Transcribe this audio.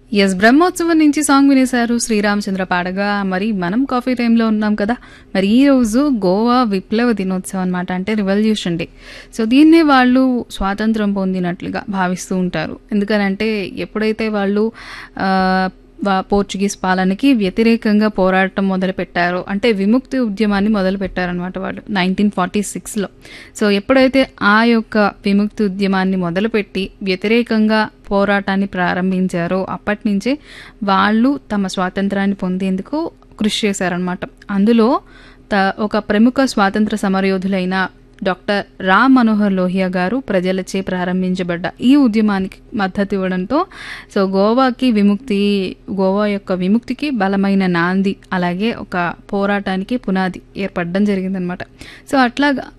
yes Brahmotsavam నుంచి song వినేశారు Sriramachandra పాడగా మరి మనం కాఫీ టైంలో ఉన్నాం కదా మరి ఈ రోజు గోవా విప్లవ దినోత్సవం అనమాట అంటే రివల్యూషన్ డే సో దీన్నే వాళ్ళు స్వాతంత్రం పొందినట్లుగా భావిస్తూ ఉంటారు ఎందుకనంటే ఎప్పుడైతే వాళ్ళు ఆ, వా- పోర్చుగీస్ పాలనకి వ్యతిరేకంగా పోరాటం మొదలుపెట్టారో అంటే విముక్తి ఉద్యమాన్ని మొదలుపెట్టారనమాట వాళ్ళు నైన్టీన్ ఫార్టీ సిక్స్లో సో ఎప్పుడైతే ఆ యొక్క విముక్తి ఉద్యమాన్ని మొదలుపెట్టి వ్యతిరేకంగా పోరాటాన్ని ప్రారంభించారో అప్పటి నుంచే వాళ్ళు తమ స్వాతంత్రాన్ని పొందేందుకు కృషి చేశారనమాట అందులో త ఒక ప్రముఖ స్వాతంత్ర సమరయోధులైన డాక్టర్ రామ్ మనోహర్ లోహియా గారు ప్రజలచే ప్రారంభించబడ్డ ఈ ఉద్యమానికి మద్దతు ఇవ్వడంతో సో గోవాకి విముక్తి గోవా యొక్క విముక్తికి బలమైన నాంది అలాగే ఒక పోరాటానికి పునాది ఏర్పడడం జరిగిందనమాట సో అట్లాగా